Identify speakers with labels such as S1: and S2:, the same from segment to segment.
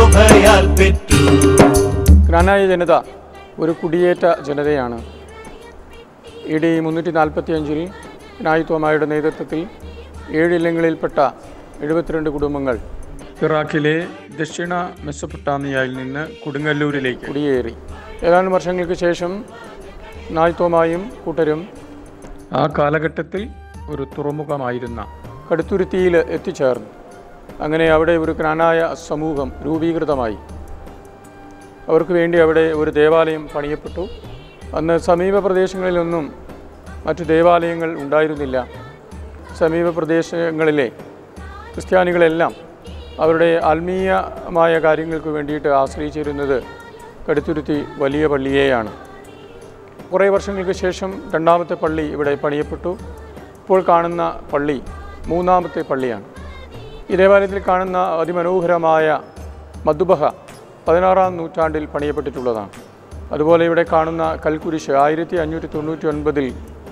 S1: ശോഭയാൽ പെറ്റു
S2: ഗ്രാനായ ജനത ഒരു കുടിയേറ്റ ജനതയാണ് E D മുന്നൂറ്റി നാൽപ്പത്തി അഞ്ചിൽ നായിത്വമായുടെ നേതൃത്വത്തിൽ ഏഴ് ഇല്ലങ്ങളിൽപ്പെട്ട എഴുപത്തിരണ്ട് കുടുംബങ്ങൾ ഇറാഖിലെ ദക്ഷിണ മെസ്സപ്പൊട്ടാമിയയിൽ നിന്ന് കൊടുങ്ങല്ലൂരിലേക്ക് കുടിയേറി ഏതാനും വർഷങ്ങൾക്ക് ശേഷം നായ്ത്തോമായും കൂട്ടരും ആ കാലഘട്ടത്തിൽ ഒരു തുറമുഖമായിരുന്ന കടുത്തുരുത്തിയിൽ എത്തിച്ചേർന്നു അങ്ങനെ അവിടെ ഒരു ഗ്രാനായ സമൂഹം രൂപീകൃതമായി അവർക്ക് വേണ്ടി അവിടെ ഒരു ദേവാലയം പണിയപ്പെട്ടു അന്ന് സമീപ പ്രദേശങ്ങളിലൊന്നും മറ്റു ദേവാലയങ്ങൾ ഉണ്ടായിരുന്നില്ല സമീപ പ്രദേശങ്ങളിലെ ക്രിസ്ത്യാനികളെല്ലാം അവരുടെ ആത്മീയമായ കാര്യങ്ങൾക്ക് വേണ്ടിയിട്ട് ആശ്രയിച്ചിരുന്നത് കടുത്തുരുത്തി വലിയ പള്ളിയെയാണ് കുറേ വർഷങ്ങൾക്ക് ശേഷം രണ്ടാമത്തെ പള്ളി ഇവിടെ പണിയപ്പെട്ടു ഇപ്പോൾ കാണുന്ന പള്ളി മൂന്നാമത്തെ പള്ളിയാണ് ഈ ദേവാലയത്തിൽ കാണുന്ന അതിമനോഹരമായ മധുബഹ പതിനാറാം നൂറ്റാണ്ടിൽ പണിയപ്പെട്ടിട്ടുള്ളതാണ് അതുപോലെ ഇവിടെ കാണുന്ന കൽക്കുരിശ് ആയിരത്തി അഞ്ഞൂറ്റി തൊണ്ണൂറ്റി ഒൻപതിൽ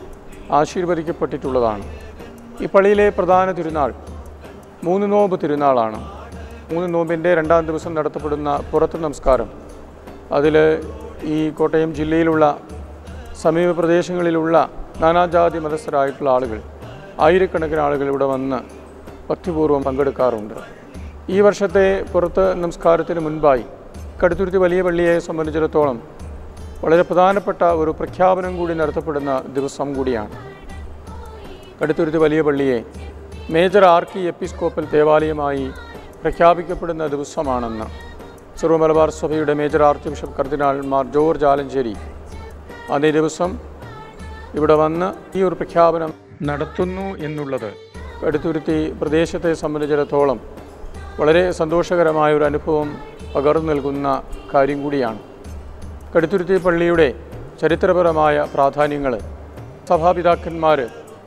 S2: ആശീർവദിക്കപ്പെട്ടിട്ടുള്ളതാണ് ഈ പള്ളിയിലെ പ്രധാന തിരുനാൾ മൂന്ന് നോമ്പ് തിരുനാളാണ് മൂന്ന് നോമ്പിൻ്റെ രണ്ടാം ദിവസം നടത്തപ്പെടുന്ന പുറത്ത് നമസ്കാരം അതിൽ ഈ കോട്ടയം ജില്ലയിലുള്ള സമീപ പ്രദേശങ്ങളിലുള്ള നാനാജാതി മതസ്ഥരായിട്ടുള്ള ആളുകൾ ആയിരക്കണക്കിന് ആളുകൾ ഇവിടെ വന്ന് ഭക്തിപൂർവ്വം പങ്കെടുക്കാറുണ്ട് ഈ വർഷത്തെ പുറത്ത് നമസ്കാരത്തിന് മുൻപായി കടുത്തുരുത്തി വലിയ പള്ളിയെ സംബന്ധിച്ചിടത്തോളം വളരെ പ്രധാനപ്പെട്ട ഒരു പ്രഖ്യാപനം കൂടി നടത്തപ്പെടുന്ന ദിവസം കൂടിയാണ് കടുത്തുരുത്തി വലിയ പള്ളിയെ മേജർ ആർക്കി എപ്പിസ്കോപ്പൽ ദേവാലയമായി പ്രഖ്യാപിക്കപ്പെടുന്ന ദിവസമാണെന്ന് സർവ മലബാർ സഭയുടെ മേജർ ആർച്ച് ബിഷപ്പ് കർദിനാൾ മാർ ജോർജ് ആലഞ്ചേരി അതേ ദിവസം ഇവിടെ വന്ന് ഈ ഒരു പ്രഖ്യാപനം നടത്തുന്നു എന്നുള്ളത് കടുത്തുരുത്തി പ്രദേശത്തെ സംബന്ധിച്ചിടത്തോളം വളരെ സന്തോഷകരമായ ഒരു അനുഭവം പകർന്നു നൽകുന്ന കാര്യം കൂടിയാണ് കടുത്തുരുത്തി പള്ളിയുടെ ചരിത്രപരമായ പ്രാധാന്യങ്ങൾ സഭാപിതാക്കന്മാർ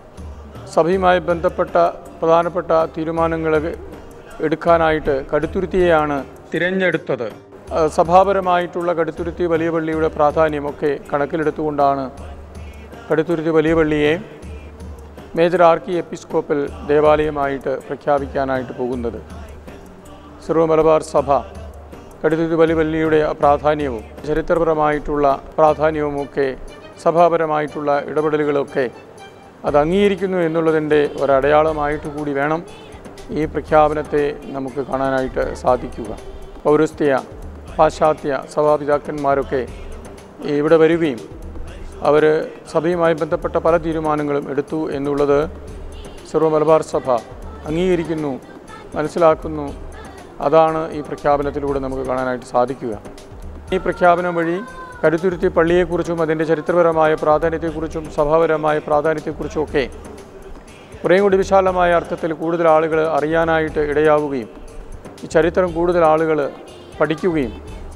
S2: സഭയുമായി ബന്ധപ്പെട്ട പ്രധാനപ്പെട്ട തീരുമാനങ്ങൾ എടുക്കാനായിട്ട് കടുത്തുരുത്തിയെയാണ് തിരഞ്ഞെടുത്തത് ആ, സഭാപരമായിട്ടുള്ള കടുത്തുരുത്തി വലിയ പള്ളിയുടെ പ്രാധാന്യമൊക്കെ കണക്കിലെടുത്തുകൊണ്ടാണ് കടുത്തുരുത്തി വലിയ പള്ളിയെ മേജർ ആർക്കി എപ്പിസ്കോപ്പൽ ദേവാലയമായിട്ട് പ്രഖ്യാപിക്കാനായിട്ട് പോകുന്നത് സർവ മലബാർ സഭ കടുത്തുരുത്തി വലിയ പള്ളിയുടെ ആ പ്രാധാന്യവും ചരിത്രപരമായിട്ടുള്ള പ്രാധാന്യവുമൊക്കെ സഭാപരമായിട്ടുള്ള ഇടപെടലുകളൊക്കെ അത് അംഗീകരിക്കുന്നു എന്നുള്ളതിൻ്റെ ഒരടയാളമായിട്ട് കൂടി വേണം ഈ പ്രഖ്യാപനത്തെ നമുക്ക് കാണാനായിട്ട് സാധിക്കുക പൗരസ്ത്യ പാശ്ചാത്യ സഭാപിതാക്കന്മാരൊക്കെ ഇവിടെ വരികയും അവർ സഭയുമായി ബന്ധപ്പെട്ട പല തീരുമാനങ്ങളും എടുത്തു എന്നുള്ളത് സർവ മലബാർ സഭ അംഗീകരിക്കുന്നു മനസ്സിലാക്കുന്നു അതാണ് ഈ പ്രഖ്യാപനത്തിലൂടെ നമുക്ക് കാണാനായിട്ട് സാധിക്കുക ഈ പ്രഖ്യാപനം വഴി കരുത്തുരുത്തി പള്ളിയെക്കുറിച്ചും അതിൻ്റെ ചരിത്രപരമായ പ്രാധാന്യത്തെക്കുറിച്ചും സഭാപരമായ പ്രാധാന്യത്തെക്കുറിച്ചും ഒക്കെ കുറേ കൂടി വിശാലമായ അർത്ഥത്തിൽ കൂടുതൽ ആളുകൾ അറിയാനായിട്ട് ഇടയാവുകയും ഈ ചരിത്രം കൂടുതൽ ആളുകൾ പഠിക്കുകയും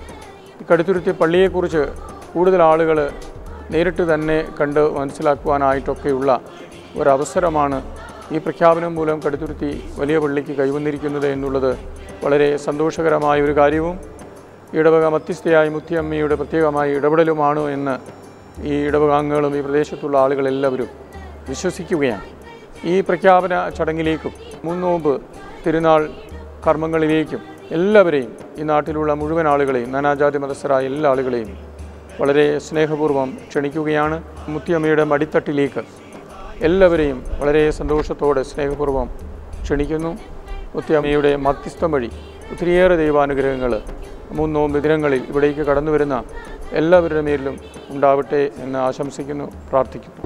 S2: ഈ കടുത്തുരുത്തി പള്ളിയെക്കുറിച്ച് കൂടുതൽ ആളുകൾ നേരിട്ട് തന്നെ കണ്ട് മനസ്സിലാക്കുവാനായിട്ടൊക്കെയുള്ള ഒരവസരമാണ് ഈ പ്രഖ്യാപനം മൂലം കടുത്തുരുത്തി വലിയ പള്ളിക്ക് കൈവന്നിരിക്കുന്നത് എന്നുള്ളത് വളരെ സന്തോഷകരമായ ഒരു കാര്യവും ഇടവക മധ്യസ്ഥയായ മുത്തിയമ്മയുടെ പ്രത്യേകമായ ഇടപെടലുമാണ് എന്ന് ഈ ഇടവകാംഗങ്ങളും ഈ പ്രദേശത്തുള്ള ആളുകളെല്ലാവരും വിശ്വസിക്കുകയാണ് ഈ പ്രഖ്യാപന ചടങ്ങിലേക്കും മുന്നോമ്പ് തിരുനാൾ കർമ്മങ്ങളിലേക്കും എല്ലാവരെയും ഈ നാട്ടിലുള്ള മുഴുവൻ ആളുകളെയും നാനാജാതി മതസ്ഥരായ എല്ലാ ആളുകളെയും വളരെ സ്നേഹപൂർവ്വം ക്ഷണിക്കുകയാണ് മുത്തിയമ്മയുടെ മടിത്തട്ടിലേക്ക് എല്ലാവരെയും വളരെ സന്തോഷത്തോടെ സ്നേഹപൂർവ്വം ക്ഷണിക്കുന്നു മുത്തിയമ്മയുടെ മധ്യസ്ഥം വഴി ഒത്തിരിയേറെ ദൈവാനുഗ്രഹങ്ങൾ മൂന്നോമ്പ് ദിനങ്ങളിൽ ഇവിടേക്ക് കടന്നു വരുന്ന എല്ലാവരുടെ മേലിലും ഉണ്ടാവട്ടെ എന്ന് ആശംസിക്കുന്നു പ്രാർത്ഥിക്കുന്നു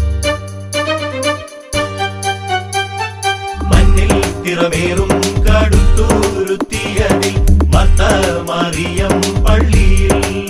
S1: മണ്ണിൽ തിറമേറും കടുത്തൂരുത്തിയതിൽ മർത്ത മറിയം പള്ളിയിൽ